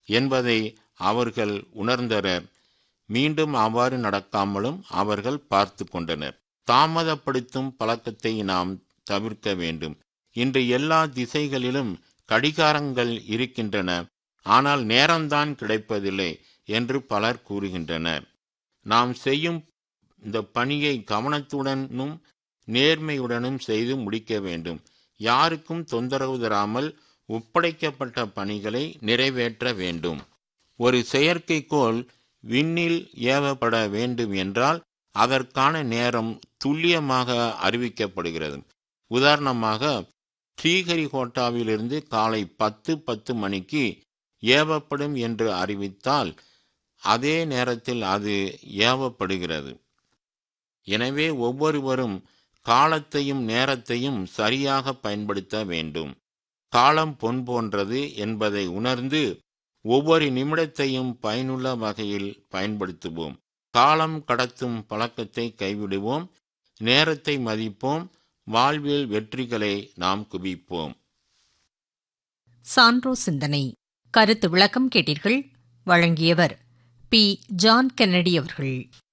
என்பதை அவர்கள் உணர்ந்தனர் மீண்டும் அவ்வாறு நடக்காமலும் அவர்கள் பார்த்து கொண்டனர் தாமதப்படுத்தும் பழக்கத்தை நாம் தவிர்க்க வேண்டும் இன்று எல்லா திசைகளிலும் கடிகாரங்கள் இருக்கின்றன ஆனால் நேரம்தான் கிடைப்பதில்லை என்று பலர் கூறுகின்றனர் நாம் செய்யும் இந்த பணியை கவனத்துடனும் நேர்மையுடனும் செய்து முடிக்க வேண்டும் யாருக்கும் தொந்தரவு தராமல் ஒப்படைக்கப்பட்ட பணிகளை நிறைவேற்ற வேண்டும் ஒரு செயற்கைக்கோள் விண்ணில் ஏவப்பட வேண்டும் என்றால் அதற்கான நேரம் துல்லியமாக அறிவிக்கப்படுகிறது உதாரணமாக ஸ்ரீஹரிகோட்டாவிலிருந்து காலை பத்து பத்து மணிக்கு ஏவப்படும் என்று அறிவித்தால் அதே நேரத்தில் அது ஏவப்படுகிறது எனவே ஒவ்வொருவரும் காலத்தையும் நேரத்தையும் சரியாக பயன்படுத்த வேண்டும் காலம் பொன் போன்றது என்பதை உணர்ந்து ஒவ்வொரு நிமிடத்தையும் பயனுள்ள வகையில் பயன்படுத்துவோம் காலம் கடத்தும் பழக்கத்தை கைவிடுவோம் நேரத்தை மதிப்போம் வாழ்வில் வெற்றிகளை நாம் குவிப்போம் சான்றோ சிந்தனை கருத்து விளக்கம் கேட்டீர்கள் வழங்கியவர் பி ஜான் கென்னடி அவர்கள்